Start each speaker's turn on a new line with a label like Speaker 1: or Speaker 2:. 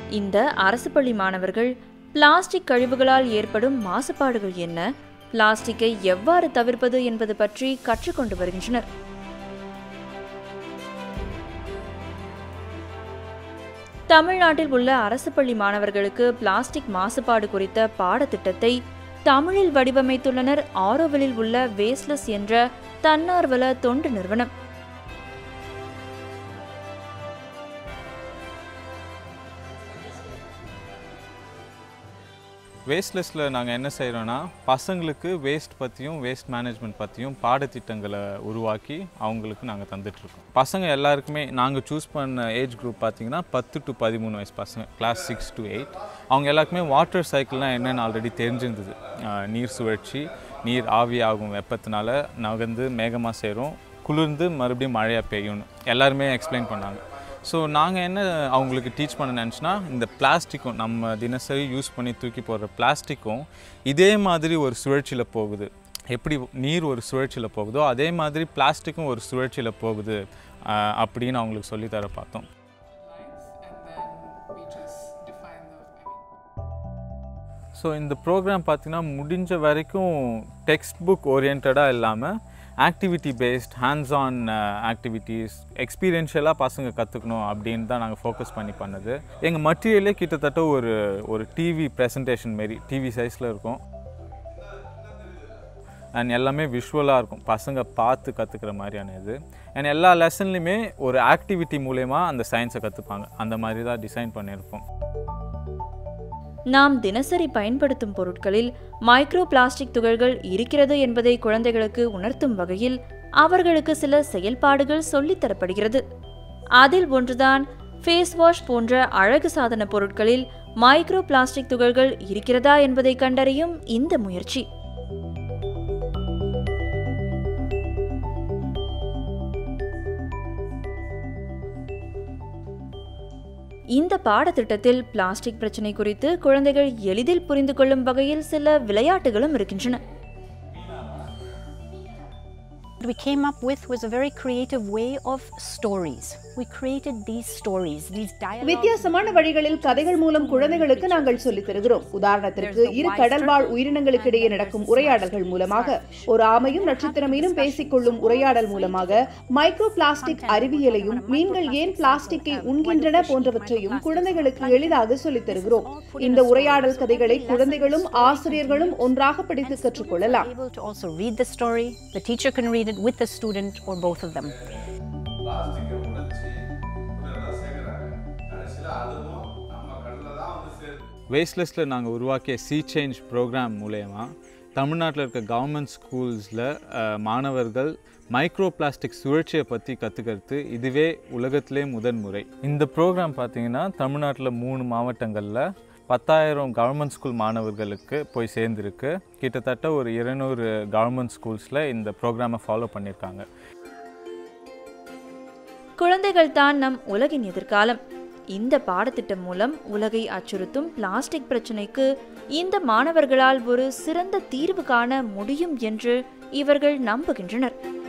Speaker 1: இந்த அரசு பள்ளி மாணவர்கள் பிளாஸ்டிக் கழிவுகளால் ஏற்படும் மாசுபாடுகள் என்ன பிளாஸ்டிக்கை எவ்வாறு தவிர்ப்பது என்பது பற்றி கற்றுக்கொண்டு வருகின்றனர் தமிழ்நாட்டில் உள்ள அரசு பள்ளி மாணவர்களுக்கு பிளாஸ்டிக் மாசுபாடு குறித்த பாடத்திட்டத்தை தமிழில் வடிவமைத்துள்ளனர் ஆரோவிலில் உள்ள வேஸ்ட்லெஸ் என்ற தன்னார்வல தொண்டு நிறுவனம்
Speaker 2: வேஸ்ட்லெஸ்ஸில் நாங்கள் என்ன செய்கிறோன்னா பசங்களுக்கு வேஸ்ட் பற்றியும் வேஸ்ட் மேனேஜ்மெண்ட் பற்றியும் பாடத்திட்டங்களை உருவாக்கி அவங்களுக்கு நாங்கள் தந்துட்டுருக்கோம் பசங்க எல்லாருக்குமே நாங்கள் சூஸ் பண்ண ஏஜ் குரூப் பார்த்தீங்கன்னா பத்து டு பதிமூணு வயசு பசங்க கிளாஸ் சிக்ஸ் டு எயிட் அவங்க எல்லாருக்குமே வாட்டர் சைக்கிள்னால் என்னென்னு ஆல்ரெடி தெரிஞ்சிருந்தது ஆஹ் நீர் சுழற்சி நீர் ஆவியாகும் வெப்பத்தினால நகர்ந்து மேகமாக சேரும் குளிர்ந்து மறுபடியும் மழையாக பெய்யும்னு எல்லாருமே எக்ஸ்பிளைன் பண்ணாங்க ஸோ நாங்கள் என்ன அவங்களுக்கு டீச் பண்ண நினச்சினா இந்த பிளாஸ்டிக்கும் நம்ம தினசரி யூஸ் பண்ணி தூக்கி போடுற பிளாஸ்டிக்கும் இதே மாதிரி ஒரு சுழற்சியில் போகுது எப்படி நீர் ஒரு சுழற்சியில் போகுதோ அதே மாதிரி பிளாஸ்டிக்கும் ஒரு சுழற்சியில் போகுது ஆஹ் அப்படின்னு அவங்களுக்கு சொல்லித்தர பார்த்தோம்
Speaker 3: and then we just define the. I mean,
Speaker 2: so இந்த ப்ரோக்ராம் பார்த்தீங்கன்னா முடிஞ்ச வரைக்கும் டெக்ஸ்ட் புக் ஓரியன்டாக இல்லாமல் activity based hands on activities எக்ஸ்பீரியன்ஷியலாக பசங்க கற்றுக்கணும் அப்படின்னு தான் நாங்கள் ஃபோக்கஸ் பண்ணி பண்ணது எங்கள் மட்டீரியலே கிட்டத்தட்ட ஒரு ஒரு டிவி ப்ரெசன்டேஷன் மாரி டிவி சைஸில் இருக்கும் அண்ட் எல்லாமே விஷுவலாக இருக்கும் பசங்க பார்த்து கற்றுக்கிற மாதிரியான இது அண்ட் எல்லா லெசன்லையுமே ஒரு ஆக்டிவிட்டி மூலயமா அந்த சயின்ஸை கற்றுப்பாங்க அந்த மாதிரி தான் டிசைன் பண்ணியிருக்கோம்
Speaker 1: நாம் தினசரி பயன்படுத்தும் பொருட்களில் மைக்ரோ பிளாஸ்டிக் துகள்கள் இருக்கிறது என்பதை குழந்தைகளுக்கு உணர்த்தும் வகையில் அவர்களுக்கு சில செயல்பாடுகள் சொல்லித் தரப்படுகிறது அதில் ஒன்றுதான் ஃபேஸ் வாஷ் போன்ற அழகு சாதன பொருட்களில் மைக்ரோ பிளாஸ்டிக் துகள்கள் இருக்கிறதா என்பதை கண்டறியும் இந்த முயற்சி இந்த பாடத்திட்டத்தில் பிளாஸ்டிக் பிரச்சனை குறித்து குழந்தைகள் எளிதில் புரிந்து கொள்ளும் வகையில் சில விளையாட்டுகளும் இருக்கின்றன
Speaker 4: What we came up with was a very creative way of stories. We created these stories, these dialogues.
Speaker 5: வித்தியாசமான வழிகளில் கதைகள் மூலம் குழந்தைகளுக்கு நாங்கள் சொல்லித் தருகிறோம் உதாரணத்திற்கு இரு கடல்வாழ் உயிரினங்களுக்கிடையே நடக்கும் உரையாடல்கள் மூலமாக ஒரு ஆமையும் நட்சத்திர மீனும் பேசிக்கொள்ளும் உரையாடல் மூலமாக மைக்ரோ பிளாஸ்டிக் அறிவியலையும் மீன்கள் ஏன் பிளாஸ்டிக்கை உண்கின்றன போன்றவற்றையும் குழந்தைகளுக்கு எளிதாக சொல்லித் தருகிறோம் இந்த உரையாடல் கதைகளை குழந்தைகளும் ஆசிரியர்களும் ஒன்றாக படித்து கற்றுக்கொள்ளலாம்
Speaker 4: Able to also read the story. The teacher can read it with the student or both of them.
Speaker 6: பிளாஸ்டிக்கை உடைச்சி இதெல்லாம் சேர்க்குறாங்க கடைசியில் அதுவும் நம்ம கடலில் தான் வந்து சேருது
Speaker 2: வேஸ்ட்லெஸ்ஸில் நாங்கள் உருவாக்கிய சி சேஞ்ச் ப்ரோக்ராம் மூலயமா தமிழ்நாட்டில் இருக்க கவர்மெண்ட் ஸ்கூல்ஸில் மாணவர்கள் மைக்ரோ பிளாஸ்டிக் சுழற்சியை பற்றி கற்றுக்கிறது இதுவே உலகத்திலே முதன்முறை இந்த ப்ரோக்ராம் பார்த்தீங்கன்னா தமிழ்நாட்டில் மூணு மாவட்டங்களில் பத்தாயிரம் கவர்மெண்ட் ஸ்கூல் மாணவர்களுக்கு போய் சேர்ந்துருக்கு கிட்டத்தட்ட ஒரு இருநூறு கவர்மெண்ட் ஸ்கூல்ஸில் இந்த ப்ரோக்ராமை ஃபாலோ பண்ணியிருக்காங்க
Speaker 1: குழந்தைகள் தான் நம் உலகின் எதிர்காலம் இந்த பாடத்திட்டம் மூலம் உலகை அச்சுறுத்தும் பிளாஸ்டிக் பிரச்சினைக்கு இந்த மாணவர்களால் ஒரு சிறந்த தீர்வு காண முடியும் என்று இவர்கள் நம்புகின்றனர்